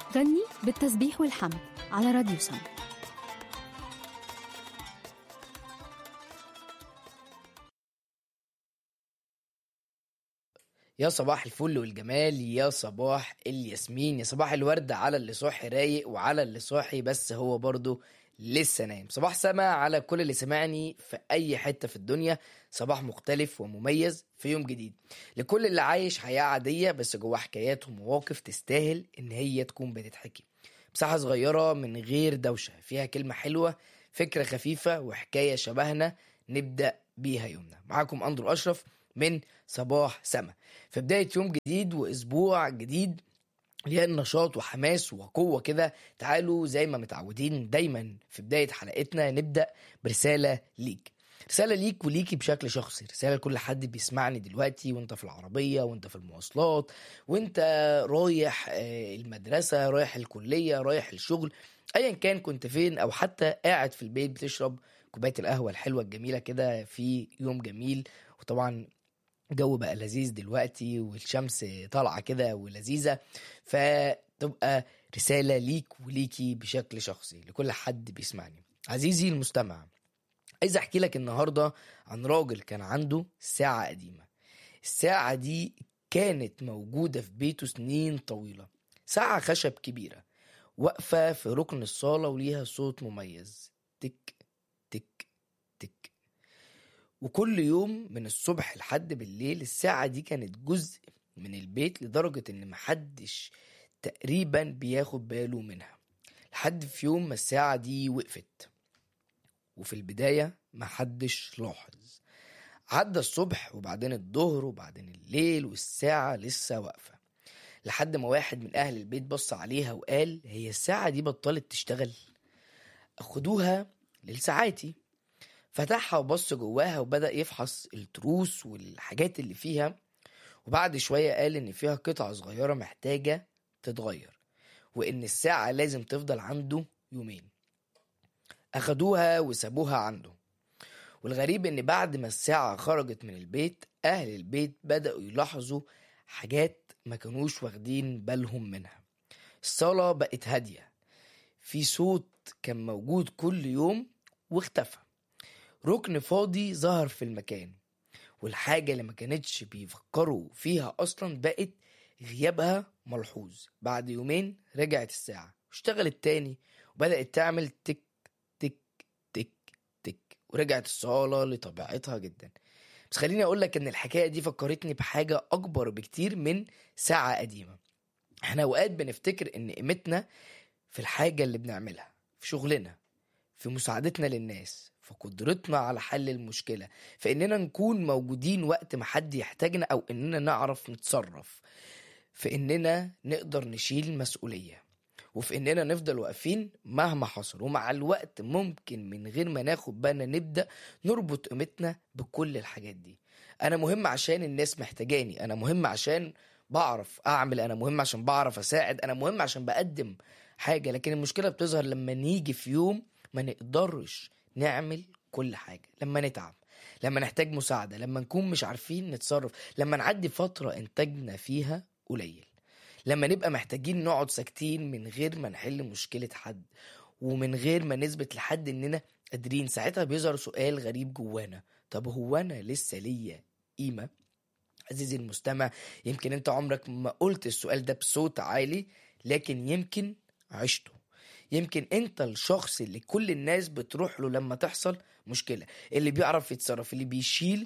غني بالتسبيح والحمد على راديو سم يا صباح الفل والجمال يا صباح الياسمين يا صباح الورد على اللي صاحي رايق وعلى اللي صاحي بس هو برضه لسه نايم صباح سما على كل اللي سمعني في اي حتة في الدنيا صباح مختلف ومميز في يوم جديد لكل اللي عايش حياة عادية بس جواه حكايات ومواقف تستاهل ان هي تكون بتتحكي مساحة صغيرة من غير دوشة فيها كلمة حلوة فكرة خفيفة وحكاية شبهنا نبدأ بيها يومنا معاكم أندرو أشرف من صباح سما في بداية يوم جديد وأسبوع جديد مليان نشاط وحماس وقوة كده تعالوا زي ما متعودين دايما في بداية حلقتنا نبدأ برسالة ليك رسالة ليك وليكي بشكل شخصي رسالة لكل حد بيسمعني دلوقتي وانت في العربية وانت في المواصلات وانت رايح آه، المدرسة رايح الكلية رايح الشغل ايا كان كنت فين او حتى قاعد في البيت بتشرب كوباية القهوة الحلوة الجميلة كده في يوم جميل وطبعا الجو بقى لذيذ دلوقتي والشمس طالعة كده ولذيذة فتبقى رسالة ليك وليكي بشكل شخصي لكل حد بيسمعني عزيزي المستمع عايز احكي لك النهاردة عن راجل كان عنده ساعة قديمة الساعة دي كانت موجودة في بيته سنين طويلة ساعة خشب كبيرة واقفة في ركن الصالة وليها صوت مميز تك تك تك وكل يوم من الصبح لحد بالليل الساعة دي كانت جزء من البيت لدرجة إن محدش تقريبا بياخد باله منها لحد في يوم ما الساعة دي وقفت وفي البداية محدش لاحظ عدى الصبح وبعدين الظهر وبعدين الليل والساعة لسه واقفة لحد ما واحد من أهل البيت بص عليها وقال هي الساعة دي بطلت تشتغل أخدوها للساعاتي فتحها وبص جواها وبدأ يفحص التروس والحاجات اللي فيها وبعد شوية قال إن فيها قطع صغيرة محتاجة تتغير وإن الساعة لازم تفضل عنده يومين أخدوها وسابوها عنده والغريب إن بعد ما الساعة خرجت من البيت أهل البيت بدأوا يلاحظوا حاجات ما كانوش واخدين بالهم منها الصالة بقت هادية في صوت كان موجود كل يوم واختفى ركن فاضي ظهر في المكان والحاجة اللي ما كانتش بيفكروا فيها أصلا بقت غيابها ملحوظ بعد يومين رجعت الساعة واشتغلت تاني وبدأت تعمل تك تك تك تك ورجعت الصالة لطبيعتها جدا بس خليني أقول لك إن الحكاية دي فكرتني بحاجة أكبر بكتير من ساعة قديمة احنا أوقات بنفتكر إن قيمتنا في الحاجة اللي بنعملها في شغلنا في مساعدتنا للناس في قدرتنا على حل المشكلة في إننا نكون موجودين وقت ما حد يحتاجنا أو إننا نعرف نتصرف في إننا نقدر نشيل مسؤولية وفي إننا نفضل واقفين مهما حصل ومع الوقت ممكن من غير ما ناخد بالنا نبدأ نربط قيمتنا بكل الحاجات دي أنا مهم عشان الناس محتاجاني أنا مهم عشان بعرف أعمل أنا مهم عشان بعرف أساعد أنا مهم عشان بقدم حاجة لكن المشكلة بتظهر لما نيجي في يوم ما نقدرش نعمل كل حاجة لما نتعب لما نحتاج مساعدة لما نكون مش عارفين نتصرف لما نعدي فترة إنتاجنا فيها قليل لما نبقى محتاجين نقعد ساكتين من غير ما نحل مشكلة حد ومن غير ما نثبت لحد إننا قادرين ساعتها بيظهر سؤال غريب جوانا طب هو أنا لسه ليا قيمة عزيزي المستمع يمكن انت عمرك ما قلت السؤال ده بصوت عالي لكن يمكن عشته يمكن انت الشخص اللي كل الناس بتروح له لما تحصل مشكلة اللي بيعرف يتصرف اللي بيشيل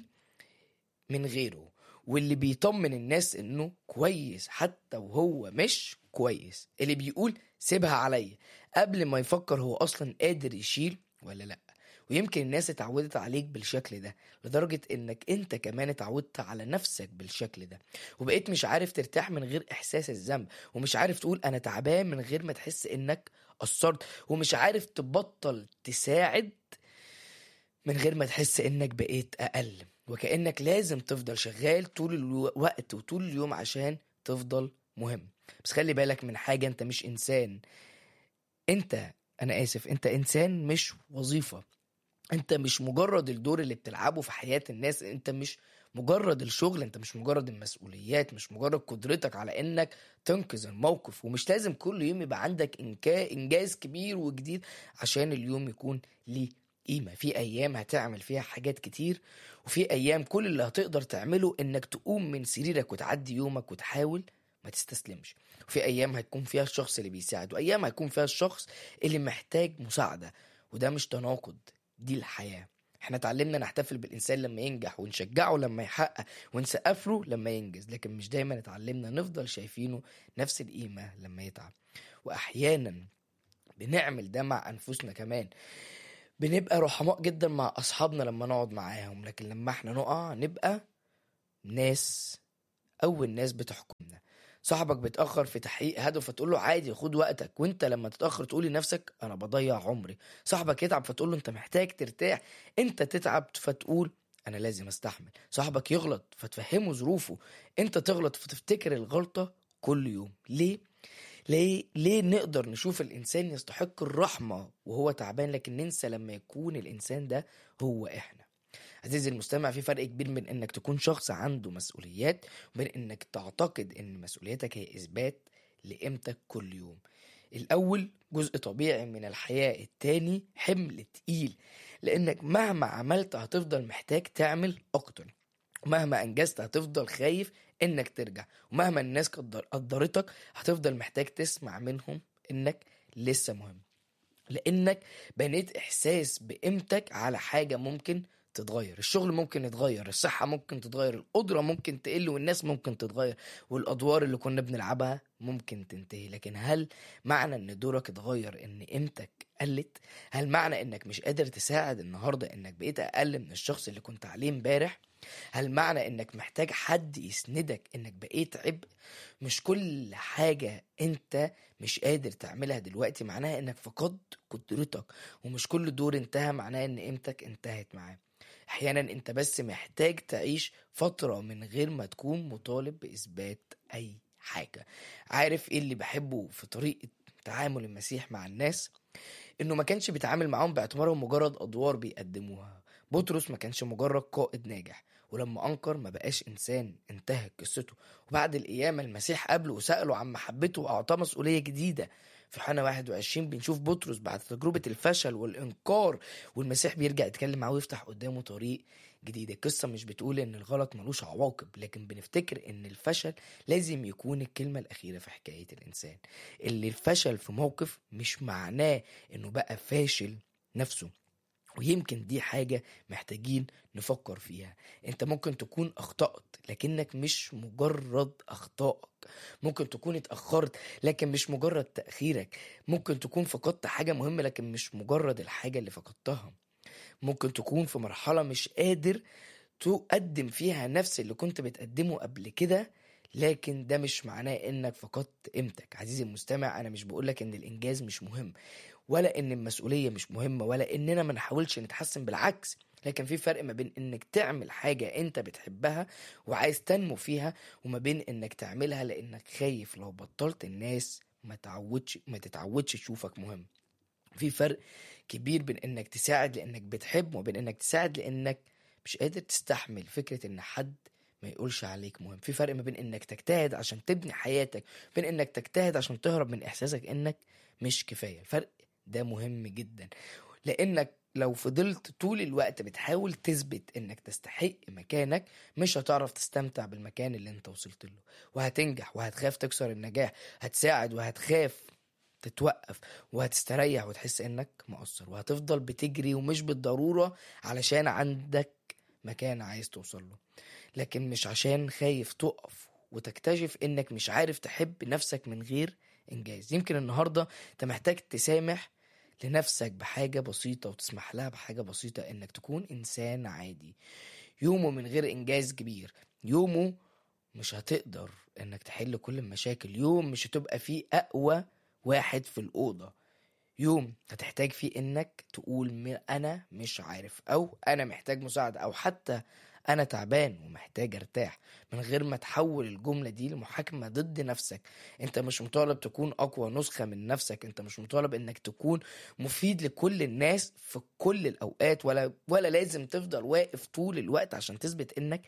من غيره واللي بيطمن الناس انه كويس حتى وهو مش كويس اللي بيقول سيبها عليا قبل ما يفكر هو اصلا قادر يشيل ولا لا ويمكن الناس اتعودت عليك بالشكل ده لدرجة انك انت كمان اتعودت على نفسك بالشكل ده وبقيت مش عارف ترتاح من غير احساس الذنب ومش عارف تقول انا تعبان من غير ما تحس انك قصرت ومش عارف تبطل تساعد من غير ما تحس انك بقيت اقل وكأنك لازم تفضل شغال طول الوقت وطول اليوم عشان تفضل مهم بس خلي بالك من حاجة انت مش انسان انت انا اسف انت انسان مش وظيفة انت مش مجرد الدور اللي بتلعبه في حياة الناس انت مش مجرد الشغل انت مش مجرد المسؤوليات مش مجرد قدرتك على انك تنقذ الموقف ومش لازم كل يوم يبقى عندك إنكا- انجاز كبير وجديد عشان اليوم يكون ليه قيمة في أيام هتعمل فيها حاجات كتير وفي أيام كل اللي هتقدر تعمله إنك تقوم من سريرك وتعدي يومك وتحاول ما تستسلمش وفي أيام هتكون فيها الشخص اللي بيساعد وأيام هيكون فيها الشخص اللي محتاج مساعدة وده مش تناقض دي الحياة احنا اتعلمنا نحتفل بالإنسان لما ينجح ونشجعه لما يحقق ونسقف له لما ينجز لكن مش دايما اتعلمنا نفضل شايفينه نفس القيمة لما يتعب وأحيانا بنعمل ده مع أنفسنا كمان بنبقى رحماء جدا مع أصحابنا لما نقعد معاهم لكن لما احنا نقع نبقى ناس أول ناس بتحكمنا صاحبك بيتأخر في تحقيق هدف فتقول له عادي خد وقتك وانت لما تتأخر تقول لنفسك انا بضيع عمري صاحبك يتعب فتقول له انت محتاج ترتاح انت تتعب فتقول انا لازم استحمل صاحبك يغلط فتفهمه ظروفه انت تغلط فتفتكر الغلطة كل يوم ليه ليه ليه نقدر نشوف الانسان يستحق الرحمة وهو تعبان لكن ننسى لما يكون الانسان ده هو احنا عزيزي المستمع في فرق كبير بين انك تكون شخص عنده مسؤوليات وبين انك تعتقد ان مسؤوليتك هي اثبات لقيمتك كل يوم الاول جزء طبيعي من الحياة التاني حمل تقيل لانك مهما عملت هتفضل محتاج تعمل اكتر ومهما انجزت هتفضل خايف انك ترجع ومهما الناس قدر- قدرتك هتفضل محتاج تسمع منهم انك لسه مهم لانك بنيت احساس بقيمتك على حاجه ممكن تتغير الشغل ممكن يتغير الصحة ممكن تتغير القدرة ممكن تقل والناس ممكن تتغير والأدوار اللي كنا بنلعبها ممكن تنتهي لكن هل معنى ان دورك اتغير ان قيمتك قلت هل معنى انك مش قادر تساعد النهاردة انك بقيت اقل من الشخص اللي كنت عليه امبارح هل معنى انك محتاج حد يسندك انك بقيت عبء مش كل حاجة انت مش قادر تعملها دلوقتي معناها انك فقدت قدرتك ومش كل دور انتهى معناه ان قيمتك انتهت معاه احيانا انت بس محتاج تعيش فترة من غير ما تكون مطالب باثبات اي حاجة عارف ايه اللي بحبه في طريقة تعامل المسيح مع الناس انه ما كانش بيتعامل معاهم باعتبارهم مجرد ادوار بيقدموها بطرس ما كانش مجرد قائد ناجح ولما انكر ما بقاش انسان انتهت قصته وبعد القيامه المسيح قابله وساله عن محبته واعطاه مسؤوليه جديده في يوحنا 21 بنشوف بطرس بعد تجربه الفشل والانكار والمسيح بيرجع يتكلم معاه ويفتح قدامه طريق جديد القصة مش بتقول ان الغلط ملوش عواقب لكن بنفتكر ان الفشل لازم يكون الكلمة الأخيرة في حكاية الإنسان اللي الفشل في موقف مش معناه انه بقى فاشل نفسه ويمكن دي حاجة محتاجين نفكر فيها انت ممكن تكون اخطأت لكنك مش مجرد اخطائك ممكن تكون اتأخرت لكن مش مجرد تأخيرك ممكن تكون فقدت حاجة مهمة لكن مش مجرد الحاجة اللي فقدتها ممكن تكون في مرحلة مش قادر تقدم فيها نفس اللي كنت بتقدمه قبل كده لكن ده مش معناه انك فقدت قيمتك عزيزي المستمع انا مش بقولك ان الانجاز مش مهم ولا ان المسؤوليه مش مهمه ولا اننا ما نحاولش نتحسن بالعكس لكن في فرق ما بين انك تعمل حاجه انت بتحبها وعايز تنمو فيها وما بين انك تعملها لانك خايف لو بطلت الناس ما تعودش ما تتعودش تشوفك مهم في فرق كبير بين انك تساعد لانك بتحب وبين انك تساعد لانك مش قادر تستحمل فكره ان حد ما يقولش عليك مهم في فرق ما بين انك تجتهد عشان تبني حياتك بين انك تجتهد عشان تهرب من احساسك انك مش كفايه الفرق ده مهم جدا لانك لو فضلت طول الوقت بتحاول تثبت انك تستحق مكانك مش هتعرف تستمتع بالمكان اللي انت وصلت له وهتنجح وهتخاف تكسر النجاح هتساعد وهتخاف تتوقف وهتستريح وتحس انك مقصر وهتفضل بتجري ومش بالضرورة علشان عندك مكان عايز توصل له لكن مش عشان خايف تقف وتكتشف انك مش عارف تحب نفسك من غير انجاز يمكن النهارده انت محتاج تسامح لنفسك بحاجة بسيطة وتسمح لها بحاجة بسيطة انك تكون انسان عادي يومه من غير انجاز كبير يومه مش هتقدر انك تحل كل المشاكل يوم مش هتبقى فيه اقوى واحد في الأوضة يوم هتحتاج فيه انك تقول م- انا مش عارف او انا محتاج مساعدة او حتى انا تعبان ومحتاج ارتاح من غير ما تحول الجملة دي لمحاكمة ضد نفسك انت مش مطالب تكون اقوى نسخة من نفسك انت مش مطالب انك تكون مفيد لكل الناس في كل الاوقات ولا ولا لازم تفضل واقف طول الوقت عشان تثبت انك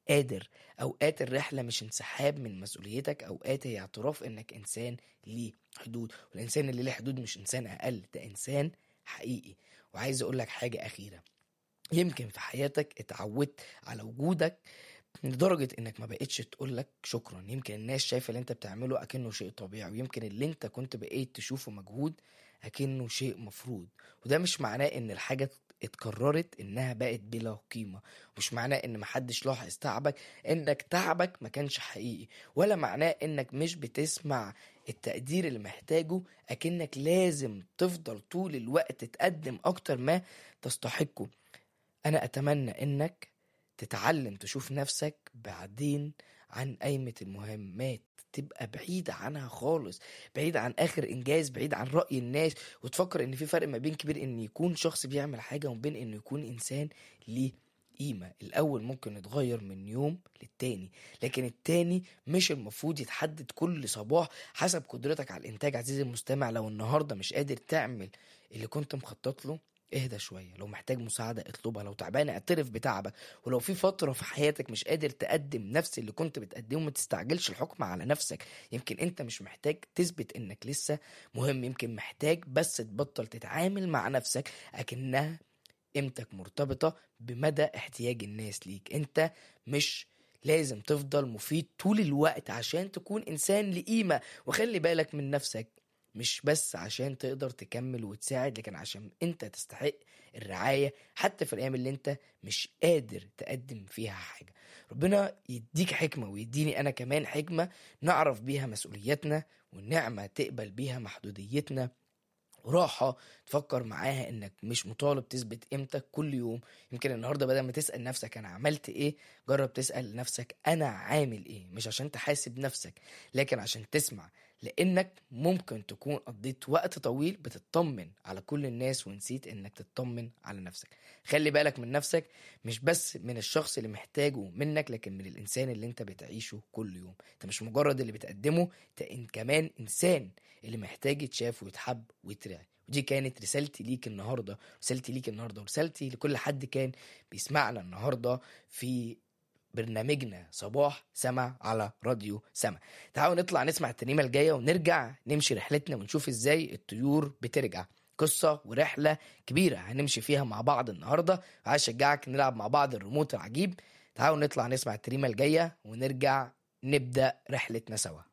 قادر اوقات الرحله مش انسحاب من مسؤوليتك اوقات هي اعتراف انك انسان ليه حدود والانسان اللي ليه حدود مش انسان اقل ده انسان حقيقي وعايز اقول لك حاجه اخيره يمكن في حياتك اتعودت على وجودك لدرجة انك ما بقتش تقول لك شكرا يمكن الناس شايفة اللي انت بتعمله اكنه شيء طبيعي ويمكن اللي انت كنت بقيت تشوفه مجهود اكنه شيء مفروض وده مش معناه ان الحاجة اتكررت انها بقت بلا قيمة مش معناه ان محدش لاحظ تعبك انك تعبك ما كانش حقيقي ولا معناه انك مش بتسمع التقدير اللي محتاجه اكنك لازم تفضل طول الوقت تقدم اكتر ما تستحقه انا اتمنى انك تتعلم تشوف نفسك بعدين عن قايمة المهمات تبقى بعيد عنها خالص بعيد عن اخر انجاز بعيد عن رأي الناس وتفكر ان في فرق ما بين كبير ان يكون شخص بيعمل حاجة وما بين انه يكون انسان ليه قيمة الأول ممكن يتغير من يوم للتاني لكن التاني مش المفروض يتحدد كل صباح حسب قدرتك على الإنتاج عزيزي المستمع لو النهاردة مش قادر تعمل اللي كنت مخطط له اهدى شوية لو محتاج مساعدة اطلبها لو تعبان اعترف بتعبك ولو في فترة في حياتك مش قادر تقدم نفس اللي كنت بتقدمه ما تستعجلش الحكم على نفسك يمكن انت مش محتاج تثبت انك لسه مهم يمكن محتاج بس تبطل تتعامل مع نفسك اكنها قيمتك مرتبطة بمدى احتياج الناس ليك انت مش لازم تفضل مفيد طول الوقت عشان تكون انسان لقيمة وخلي بالك من نفسك مش بس عشان تقدر تكمل وتساعد لكن عشان انت تستحق الرعاية حتى في الايام اللي انت مش قادر تقدم فيها حاجة ربنا يديك حكمة ويديني انا كمان حكمة نعرف بيها مسؤولياتنا والنعمة تقبل بيها محدوديتنا وراحة تفكر معاها انك مش مطالب تثبت قيمتك كل يوم يمكن النهارده بدل ما تسأل نفسك انا عملت ايه جرب تسأل نفسك انا عامل ايه مش عشان تحاسب نفسك لكن عشان تسمع لانك ممكن تكون قضيت وقت طويل بتطمن على كل الناس ونسيت انك تطمن على نفسك خلي بالك من نفسك مش بس من الشخص اللي محتاجه منك لكن من الانسان اللي انت بتعيشه كل يوم انت مش مجرد اللي بتقدمه انت كمان انسان اللي محتاج يتشاف ويتحب ويترعي ودي كانت رسالتي ليك النهارده رسالتي ليك النهارده ورسالتي لكل حد كان بيسمعنا النهارده في برنامجنا صباح سما على راديو سما تعالوا نطلع نسمع الترنيمه الجايه ونرجع نمشي رحلتنا ونشوف ازاي الطيور بترجع قصة ورحلة كبيرة هنمشي فيها مع بعض النهاردة وعايز أشجعك نلعب مع بعض الريموت العجيب تعالوا نطلع نسمع التريمة الجاية ونرجع نبدأ رحلتنا سوا